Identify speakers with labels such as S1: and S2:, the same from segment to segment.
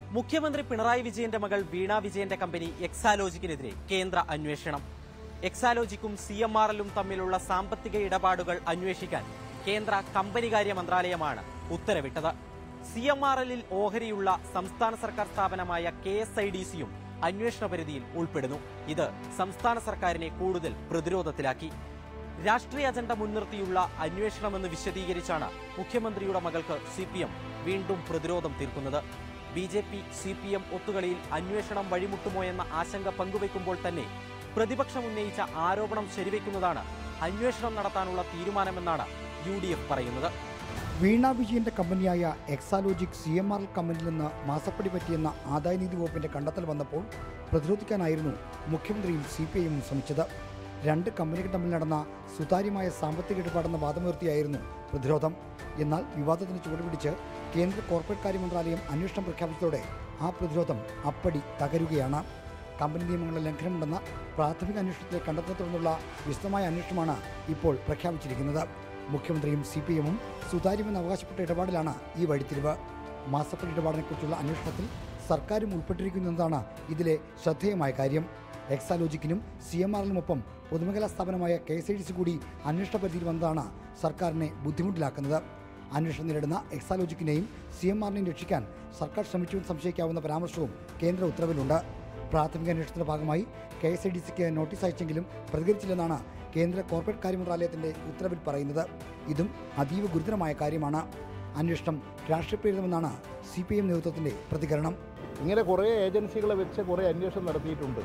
S1: മുഖ്യമന്ത്രി പിണറായി വിജയന്റെ മകൾ വീണ വിജയന്റെ കമ്പനി എക്സാലോജിക്കിനെതിരെ കേന്ദ്ര അന്വേഷണം എക്സാലോജിക്കും സി എം ആർ എല്ലും തമ്മിലുള്ള സാമ്പത്തിക ഇടപാടുകൾ അന്വേഷിക്കാൻ കേന്ദ്ര കമ്പനികാര്യ മന്ത്രാലയമാണ് ഉത്തരവിട്ടത് സി എം ആർ എല്ലിൽ ഓഹരിയുള്ള സംസ്ഥാന സർക്കാർ സ്ഥാപനമായ കെ എസ് ഐ ഡി സിയും അന്വേഷണ പരിധിയിൽ ഉൾപ്പെടുന്നു ഇത് സംസ്ഥാന സർക്കാരിനെ കൂടുതൽ പ്രതിരോധത്തിലാക്കി രാഷ്ട്രീയ അജണ്ട മുൻനിർത്തിയുള്ള അന്വേഷണമെന്ന് വിശദീകരിച്ചാണ് മുഖ്യമന്ത്രിയുടെ മകൾക്ക് സി പി എം വീണ്ടും പ്രതിരോധം തീർക്കുന്നത് B J P C P M ഒത്തുകളിയിൽ അന്വേഷണം വഴിമുട്ടുമോ എന്ന ആശങ്ക പങ്കുവെക്കുമ്പോൾ തന്നെ പ്രതിപക്ഷം ഉന്നയിച്ച ആരോപണം ശരിവെക്കുന്നതാണ് അന്വേഷണം നടത്താനുള്ള തീരുമാനമെന്നാണ് യു ഡി എഫ് പറയുന്നത്
S2: വീണ വിജയന്റെ കമ്പനിയായ Exalogic C M R L കമ്പനിയിൽ നിന്ന് മാസപ്പടി പറ്റിയെന്ന ആദായനികുതി വകുപ്പിന്റെ കണ്ടെത്തൽ വന്നപ്പോൾ പ്രതിരോധിക്കാനായിരുന്നു മുഖ്യമന്ത്രിയും സി പി ഐയും ശ്രമിച്ചത് രണ്ട് കമ്പനികൾ തമ്മിൽ നടന്ന സുതാര്യമായ സാമ്പത്തിക ഇടപാടെന്ന വാദമുയർത്തിയായിരുന്നു പ്രതിരോധം എന്നാൽ വിവാദത്തിന് ചുവടുപിടിച്ച് കേന്ദ്ര കോർപ്പറേറ്റ് കാര്യ മന്ത്രാലയം അന്വേഷണം പ്രഖ്യാപിച്ചതോടെ ആ പ്രതിരോധം അപ്പടി തകരുകയാണ് കമ്പനി നിയമങ്ങളുടെ ലംഘനമുണ്ടെന്ന പ്രാഥമിക അന്വേഷണത്തിലെ കണ്ടെത്തൽ തുടർന്നുള്ള വിശദമായ അന്വേഷണമാണ് ഇപ്പോൾ പ്രഖ്യാപിച്ചിരിക്കുന്നത് മുഖ്യമന്ത്രിയും സി പി എമ്മും സുതാര്യമെന്ന് അവകാശപ്പെട്ട ഇടപാടിലാണ് ഈ വഴിത്തിരിവ് മാസപ്പടി ഇടപാടിനെക്കുറിച്ചുള്ള അന്വേഷണത്തിൽ സർക്കാരും ഉൾപ്പെട്ടിരിക്കുന്നതാണ് ഇതിലെ ശ്രദ്ധേയമായ കാര്യം എക്സാലോജിക്കിനും സി എം ആറിനുമൊപ്പം പൊതുമേഖലാ സ്ഥാപനമായ K S I D C കൂടി അന്വേഷണ പരിധിയിൽ വന്നതാണ് സർക്കാരിനെ ബുദ്ധിമുട്ടിലാക്കുന്നത് അന്വേഷണം നേരിടുന്ന എക്സാലോജിക്കിനെയും സി എം ആറിനെയും രക്ഷിക്കാൻ സർക്കാർ ശ്രമിച്ചുവെന്ന് സംശയിക്കാവുന്ന പരാമർശവും കേന്ദ്ര ഉത്തരവിലുണ്ട് പ്രാഥമിക അന്വേഷണത്തിന്റെ ഭാഗമായി കെ എസ് ഐ ഡി സിക്ക് നോട്ടീസ് അയച്ചെങ്കിലും പ്രതികരിച്ചില്ലെന്നാണ് കേന്ദ്ര കോർപ്പറേറ്റ് കാര്യ മന്ത്രാലയത്തിന്റെ ഉത്തരവിൽ പറയുന്നത് ഇതും അതീവ ഗുരുതരമായ കാര്യമാണ് അന്വേഷണം രാഷ്ട്രീയപ്രേരിതമെന്നാണ് സി പി എം നേതൃത്വത്തിന്റെ പ്രതികരണം
S3: ഇങ്ങനെ കുറേ ഏജൻസികളെ വെച്ച് കുറേ അന്വേഷണം നടത്തിയിട്ടുണ്ട്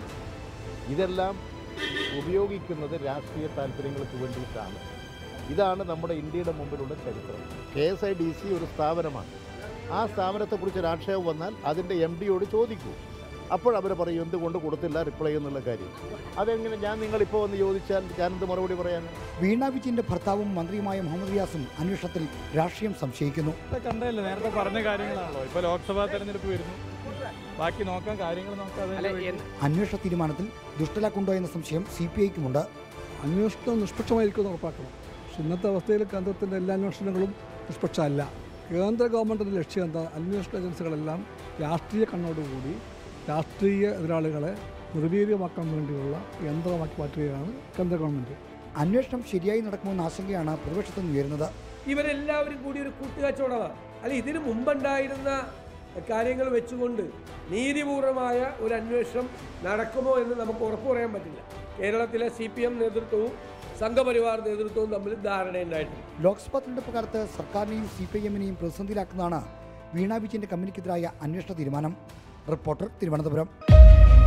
S3: ഇതെല്ലാം ഉപയോഗിക്കുന്നത് രാഷ്ട്രീയ താല്പര്യങ്ങൾക്ക് വേണ്ടിയിട്ടാണ് ഇതാണ് നമ്മുടെ ഇന്ത്യയുടെ മുമ്പിലുള്ള ചരിത്രം K S I D C ഒരു സ്ഥാപനമാണ് ആ സ്ഥാപനത്തെക്കുറിച്ച് ഒരു ആക്ഷേപം വന്നാൽ അതിൻ്റെ എം ഡിയോട് ചോദിക്കൂ അപ്പോൾ അവർ പറയും എന്തുകൊണ്ട് കൊടുത്തില്ല റിപ്ലൈ എന്നുള്ള കാര്യം അതെങ്ങനെ ഞാൻ നിങ്ങളിപ്പോൾ വന്ന് ചോദിച്ചാൽ ഞാനെന്ത് മറുപടി പറയാൻ
S2: വീണ വിജയന്റെ ഭർത്താവും മന്ത്രിയുമായ മുഹമ്മദ് റിയാസും അന്വേഷണത്തിൽ രാഷ്ട്രീയം സംശയിക്കുന്നു
S4: ഇപ്പൊ കണ്ടതല്ലേ നേരത്തെ പറഞ്ഞ കാര്യങ്ങളാണല്ലോ ഇപ്പൊ ലോക്സഭാ തെരഞ്ഞെടുപ്പ് വരുന്നു ബാക്കി നോക്കാം കാര്യങ്ങൾ നോക്കാം
S2: അന്വേഷണ തീരുമാനത്തിൽ ദുഷ്ടലാക്കുണ്ടോ എന്ന സംശയം സി പി ഐക്കുമുണ്ട്
S5: അന്വേഷണം നിഷ്പക്ഷമായിരിക്കും ഉറപ്പാക്കണം പക്ഷെ ഇന്നത്തെ അവസ്ഥയിൽ കേന്ദ്രത്തിൻ്റെ എല്ലാ അന്വേഷണങ്ങളും നിഷ്പക്ഷമല്ല കേന്ദ്ര ഗവൺമെൻറ്റിൻ്റെ ലക്ഷ്യം എന്താ അന്വേഷണ ഏജൻസികളെല്ലാം രാഷ്ട്രീയ കണ്ണോടുകൂടി രാഷ്ട്രീയ എതിരാളികളെ നിർവീര്യമാക്കാൻ വേണ്ടിയുള്ള യന്ത്രമാക്കി മാറ്റുകയാണ് കേന്ദ്ര ഗവൺമെൻറ്
S2: അന്വേഷണം ശരിയായി നടക്കുമെന്ന ആശങ്കയാണ് പ്രതിപക്ഷത്തു നിന്ന് ഉയരുന്നത്
S6: ഇവരെല്ലാവരും കൂടി ഒരു കൂട്ടുകച്ചവടമാണ് അല്ല ഇതിനു മുമ്പുണ്ടായിരുന്ന കാര്യങ്ങൾ വെച്ചുകൊണ്ട് നീതിപൂർവമായ ഒരു അന്വേഷണം നടക്കുമോ എന്ന് നമുക്ക് ഉറപ്പു പറയാൻ പറ്റില്ല കേരളത്തിലെ സി പി എം നേതൃത്വവും സംഘപരിവാർ നേതൃത്വവും തമ്മിൽ ധാരണയുണ്ടായിട്ടുണ്ട്
S2: ലോക്സഭാ തെരഞ്ഞെടുപ്പ് കാലത്ത് സർക്കാരിനെയും സി പി ഐ എമ്മിനെയും പ്രതിസന്ധിയിലാക്കുന്നതാണ് വീണ വിജയന്റെ കമ്പനിക്കെതിരായ അന്വേഷണ തീരുമാനം റിപ്പോർട്ടർ തിരുവനന്തപുരം